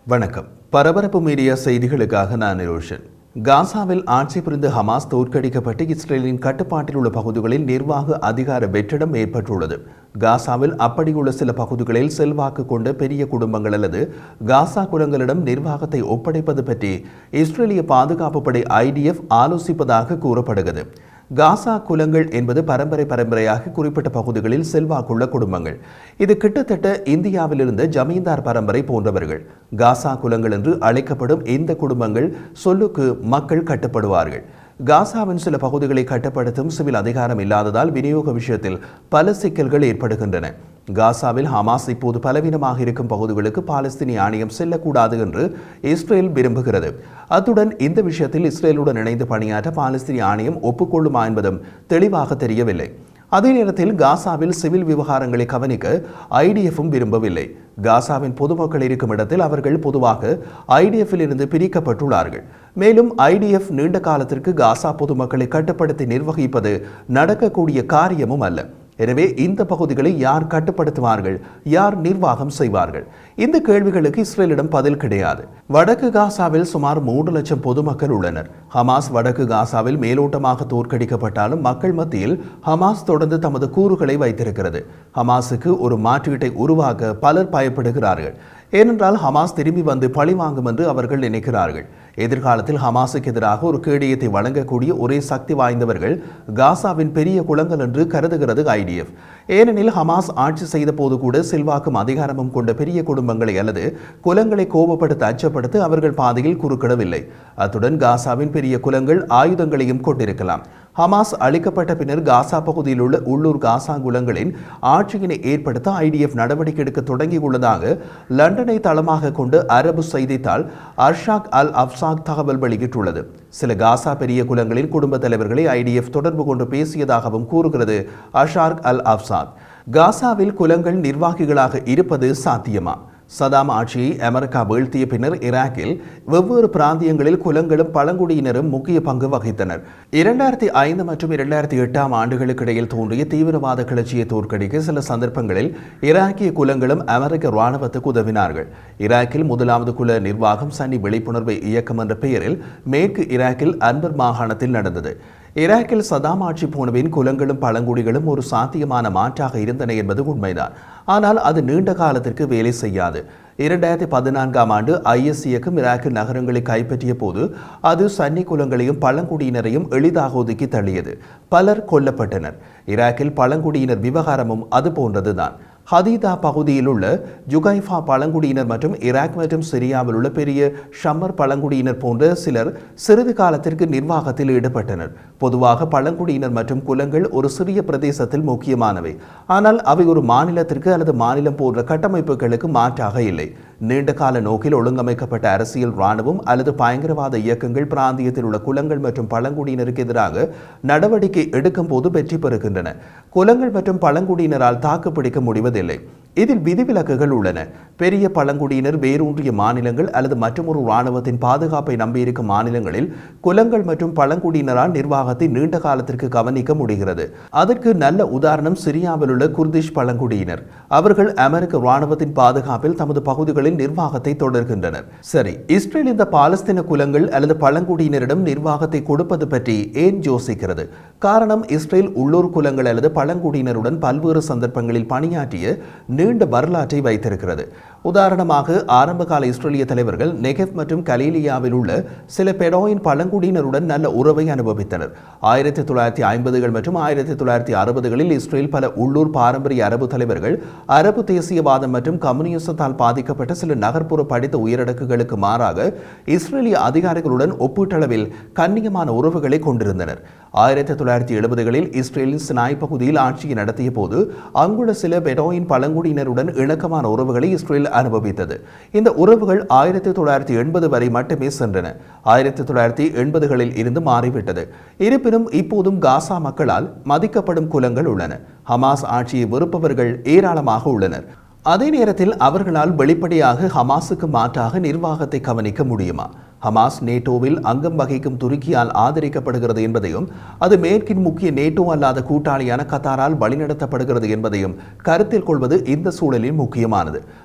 வணக்கம் பரபரப்பு மீடியா செய்திகளுக்காக நான் நிரோஷன் காசாவில் ஆட்சி புரிந்து ஹமாஸ் தோற்கடிக்கப்பட்டு இஸ்ரேலின் கட்டுப்பாட்டில் உள்ள பகுதிகளில் நிர்வாக அதிகார வெற்றிடம் ஏற்பட்டுள்ளது காசாவில் அப்படியுள்ள சில பகுதிகளில் செல்வாக்கு கொண்ட பெரிய குடும்பங்கள் அல்லது காசா குலங்களிடம் நிர்வாகத்தை ஒப்படைப்பது பற்றி இஸ்ரேலிய பாதுகாப்பு படை ஐடிஎஃப் ஆலோசிப்பதாக கூறப்படுகிறது காசா குலங்கள் என்பது பரம்பரை பரம்பரையாக குறிப்பிட்ட பகுதிகளில் செல்வாக்குள்ள குடும்பங்கள் இது கிட்டத்தட்ட இந்தியாவிலிருந்து ஜமீன்தார் பரம்பரை போன்றவர்கள் காசா குலங்கள் என்று அழைக்கப்படும் இந்த குடும்பங்கள் சொல்லுக்கு மக்கள் கட்டுப்படுவார்கள் காசாவின் சில பகுதிகளை கட்டுப்படுத்தும் சிவில் அதிகாரம் இல்லாததால் விநியோக விஷயத்தில் பல சிக்கல்கள் ஏற்படுகின்றன காசாவில் ஹமாஸ் இப்போது பலவீனமாக இருக்கும் பகுதிகளுக்கு பாலஸ்தீனிய ஆணையம் செல்லக்கூடாது என்று இஸ்ரேல் விரும்புகிறது அத்துடன் இந்த விஷயத்தில் இஸ்ரேலுடன் இணைந்து பணியாற்ற பாலஸ்தீனிய ஆணையம் ஒப்புக்கொள்ளுமா என்பதும் தெளிவாக தெரியவில்லை அதே நேரத்தில் காசாவில் சிவில் விவகாரங்களை கவனிக்க ஐடிஎஃப்பும் விரும்பவில்லை காசாவின் பொதுமக்கள் இருக்கும் இடத்தில் அவர்கள் பொதுவாக ஐடிஎஃப்பில் இருந்து பிரிக்கப்பட்டுள்ளார்கள் மேலும் ஐடிஎஃப் நீண்ட காலத்திற்கு காசா பொதுமக்களை கட்டுப்படுத்தி நிர்வகிப்பது நடக்கக்கூடிய காரியமும் அல்ல எனவே இந்த பகுதிகளை யார் கட்டுப்படுத்துவார்கள் யார் நிர்வாகம் செய்வார்கள் இந்த கேள்விகளுக்கு இஸ்ரேலிடம் பதில் கிடையாது வடக்கு காசாவில் சுமார் மூன்று லட்சம் பொதுமக்கள் உள்ளனர் ஹமாஸ் வடக்கு காசாவில் மேலோட்டமாக தோற்கடிக்கப்பட்டாலும் மக்கள் மத்தியில் ஹமாஸ் தொடர்ந்து தமது கூறுகளை வைத்திருக்கிறது ஹமாஸுக்கு ஒரு மாற்றீட்டை உருவாக்க பலர் பயப்படுகிறார்கள் ஏனென்றால் ஹமாஸ் திரும்பி வந்து பழி வாங்கும் என்று அவர்கள் நினைக்கிறார்கள் எதிர்காலத்தில் ஹமாஸுக்கு எதிராக ஒரு கேடயத்தை வழங்கக்கூடிய ஒரே சக்தி வாய்ந்தவர்கள் காசாவின் பெரிய குளங்கள் என்று கருதுகிறது ஐடிஎஃப் ஏனெனில் ஹமாஸ் ஆட்சி செய்த போது கூட செல்வாக்கும் அதிகாரமும் கொண்ட பெரிய குடும்பங்களை அல்லது குலங்களை கோபப்படுத்த அச்சப்படுத்த அவர்கள் பாதையில் குறுக்கிடவில்லை அத்துடன் காசாவின் பெரிய குலங்கள் ஆயுதங்களையும் கொண்டிருக்கலாம் ஹமாஸ் அளிக்கப்பட்ட பின்னர் காசா பகுதியில் உள்ள உள்ளூர் காசா குலங்களின் ஆட்சியினை ஏற்படுத்த ஐடிஎஃப் நடவடிக்கை எடுக்க தொடங்கியுள்ளதாக லண்டனை தளமாக கொண்டு அரபு செய்தித்தாள் அர்ஷாக் அல் அப்சாக் தகவல் வெளியிட்டுள்ளது சில காசா பெரிய குலங்களின் குடும்ப தலைவர்களை ஐடிஎஃப் தொடர்பு கொண்டு பேசியதாகவும் கூறுகிறது அஷார்க் அல் அப்சாக் காசாவில் குலங்கள் நிர்வாகிகளாக இருப்பது சாத்தியமா சதாம் ஆட்சியை அமெரிக்கா வீழ்த்திய பின்னர் ஈராக்கில் வெவ்வேறு பிராந்தியங்களில் குலங்களும் பழங்குடியினரும் முக்கிய பங்கு வகித்தனர் இரண்டாயிரத்தி ஐந்து மற்றும் இரண்டாயிரத்தி எட்டாம் ஆண்டுகளுக்கு இடையில் தோன்றிய தீவிரவாத கிளர்ச்சியை தோற்கடிக்க சில சந்தர்ப்பங்களில் ஈராக்கிய குலங்களும் அமெரிக்க இராணுவத்துக்கு உதவினார்கள் ஈராக்கில் முதலாவது குல நிர்வாகம் சன்னி விழிப்புணர்வு இயக்கம் என்ற பெயரில் மேற்கு ஈராக்கில் அன்பர் மாகாணத்தில் நடந்தது ஈராக்கில் சதாம் ஆட்சி போனவின் குலங்களும் பழங்குடிகளும் ஒரு சாத்தியமான மாற்றாக இருந்தன என்பது உண்மைதான் ஆனால் அது நீண்ட காலத்திற்கு வேலை செய்யாது இரண்டாயிரத்தி பதினான்காம் ஆண்டு ஐஎஸ் இயக்கம் ஈராக்கில் நகரங்களை கைப்பற்றிய போது அது சன்னி குலங்களையும் பழங்குடியினரையும் எளிதாக ஒதுக்கி தள்ளியது பலர் கொல்லப்பட்டனர் ஈராக்கில் பழங்குடியினர் விவகாரமும் அது போன்றதுதான் ஹதீதா பகுதியில் உள்ள ஜுகைஃபா பழங்குடியினர் மற்றும் ஈராக் மற்றும் சிரியாவில் உள்ள பெரிய ஷம்மர் பழங்குடியினர் போன்ற சிலர் சிறிது காலத்திற்கு நிர்வாகத்தில் ஈடுபட்டனர் பொதுவாக பழங்குடியினர் மற்றும் குலங்கள் ஒரு சிறிய பிரதேசத்தில் முக்கியமானவை ஆனால் அவை ஒரு மாநிலத்திற்கு அல்லது மாநிலம் போன்ற கட்டமைப்புகளுக்கு மாற்றாக இல்லை நீண்ட கால நோக்கில் ஒழுங்கமைக்கப்பட்ட அரசியல் இராணுவம் அல்லது பயங்கரவாத இயக்கங்கள் பிராந்தியத்தில் உள்ள குலங்கள் மற்றும் பழங்குடியினருக்கு எதிராக நடவடிக்கை எடுக்கும் போது வெற்றி பெறுகின்றன குலங்கள் மற்றும் பழங்குடியினரால் தாக்குப்பிடிக்க முடிவதில்லை இதில் விதிவிலக்குகள் உள்ளன பெரிய பழங்குடியினர் வேரூன்றிய மாநிலங்கள் அல்லது மற்றொரு இராணுவத்தின் பாதுகாப்பை நம்பியிருக்கும் மாநிலங்களில் குலங்கள் மற்றும் பழங்குடியினரால் நிர்வாகத்தை நீண்ட காலத்திற்கு கவனிக்க முடிகிறது அதற்கு நல்ல உதாரணம் சிரியாவில் உள்ள குர்திஷ் பழங்குடியினர் அவர்கள் அமெரிக்க இராணுவத்தின் பாதுகாப்பில் தமது பகுதிகளில் நிர்வாகத்தை தொடர்கின்றனர் சரி இஸ்ரேல் இந்த பாலஸ்தீன குலங்கள் அல்லது பழங்குடியினரிடம் நிர்வாகத்தை கொடுப்பது பற்றி ஏன் யோசிக்கிறது காரணம் இஸ்ரேல் உள்ளூர் குலங்கள் அல்லது பழங்குடியினருடன் பல்வேறு சந்தர்ப்பங்களில் பணியாற்றிய நீண்ட வரலாற்றை வைத்திருக்கிறது உதாரணமாக ஆரம்பகால இஸ்ரேலிய தலைவர்கள் நெகெவ் மற்றும் கலீலியாவில் உள்ள சில பெடோயின் பழங்குடியினருடன் நல்ல உறவை அனுபவித்தனர் ஆயிரத்தி தொள்ளாயிரத்தி ஐம்பதுகள் மற்றும் ஆயிரத்தி தொள்ளாயிரத்தி அறுபதுகளில் இஸ்ரேல் பல உள்ளூர் பாரம்பரிய அரபு தலைவர்கள் அரபு தேசியவாதம் மற்றும் கம்யூனிசத்தால் பாதிக்கப்பட்ட சில நகர்ப்புற படித்த உயரடுக்குகளுக்கு மாறாக இஸ்ரேலிய அதிகாரிகளுடன் ஒப்பீட்டளவில் கண்ணியமான உறவுகளை கொண்டிருந்தனர் ஆயிரத்தி தொள்ளாயிரத்தி எழுபதுகளில் இஸ்ரேலின் சினாய் பகுதியில் ஆட்சியை நடத்திய போது அங்குள்ள சில பெடோயின் பழங்குடியினருடன் இணக்கமான உறவுகளை இஸ்ரேல் அனுபவித்தது இந்த உறவுகள் ஆயிரத்தி தொள்ளாயிரத்தி எண்பது வரை மட்டுமே சென்றன ஆயிரத்தி தொள்ளாயிரத்தி எண்பதுகளில் இருந்து மாறிவிட்டது இருப்பினும் இப்போதும் காசா மக்களால் மதிக்கப்படும் குலங்கள் உள்ளன ஹமாஸ் ஆட்சியை வெறுப்பவர்கள் ஏராளமாக உள்ளனர் அதே நேரத்தில் அவர்களால் வெளிப்படையாக ஹமாஸுக்கு மாற்றாக நிர்வாகத்தை கவனிக்க முடியுமா ஹமாஸ் நேட்டோவில் அங்கம் வகிக்கும் துருக்கியால் ஆதரிக்கப்படுகிறது என்பதையும் அது மேற்கின் முக்கிய நேட்டோ அல்லாத கூட்டாளியான கத்தாரால் வழிநடத்தப்படுகிறது என்பதையும் கருத்தில் கொள்வது இந்த சூழலில் முக்கியமானது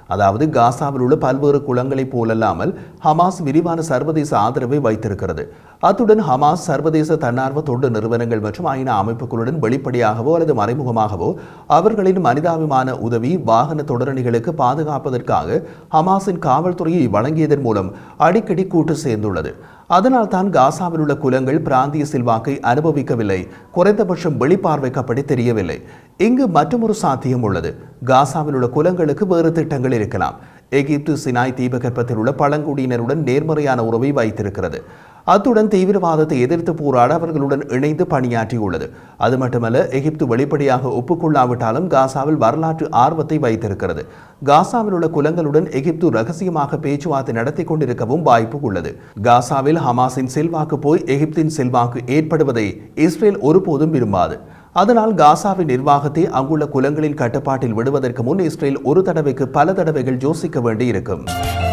அதாவது காசாவில் உள்ள பல்வேறு குளங்களைப் போலல்லாமல் ஹமாஸ் விரிவான சர்வதேச ஆதரவை வைத்திருக்கிறது அத்துடன் ஹமாஸ் சர்வதேச தன்னார்வ தொண்டு நிறுவனங்கள் மற்றும் ஐநா அமைப்புகளுடன் வெளிப்படையாகவோ அல்லது மறைமுகமாகவோ அவர்களின் மனிதாபிமான உதவி வாகன தொடரணிகளுக்கு பாதுகாப்பதற்காக ஹமாஸின் காவல்துறையை வழங்கியதன் மூலம் அடிக்கடி கூட்டு சேர்ந்துள்ளது அதனால் தான் காசாவில் உள்ள குலங்கள் பிராந்திய செல்வாக்கை அனுபவிக்கவில்லை குறைந்தபட்சம் வெளிப்பார்வைக்கப்படி தெரியவில்லை இங்கு மற்றொரு சாத்தியம் உள்ளது காசாவில் உள்ள குலங்களுக்கு வேறு திட்டங்கள் இருக்கலாம் எகிப்து சினாய் தீபகற்பத்தில் உள்ள பழங்குடியினருடன் நேர்மறையான உறவை வைத்திருக்கிறது அத்துடன் தீவிரவாதத்தை எதிர்த்து போராட அவர்களுடன் இணைந்து பணியாற்றியுள்ளது அது மட்டுமல்ல எகிப்து வெளிப்படையாக ஒப்புக்கொள்ளாவிட்டாலும் காசாவில் வரலாற்று ஆர்வத்தை வைத்திருக்கிறது காசாவில் உள்ள குலங்களுடன் எகிப்து ரகசியமாக பேச்சுவார்த்தை நடத்தி கொண்டிருக்கவும் வாய்ப்பு உள்ளது காசாவில் ஹமாஸின் செல்வாக்கு போய் எகிப்தின் செல்வாக்கு ஏற்படுவதை இஸ்ரேல் ஒருபோதும் விரும்பாது அதனால் காசாவின் நிர்வாகத்தை அங்குள்ள குலங்களின் கட்டுப்பாட்டில் விடுவதற்கு முன் இஸ்ரேல் ஒரு தடவைக்கு பல தடவைகள் யோசிக்க வேண்டியிருக்கும்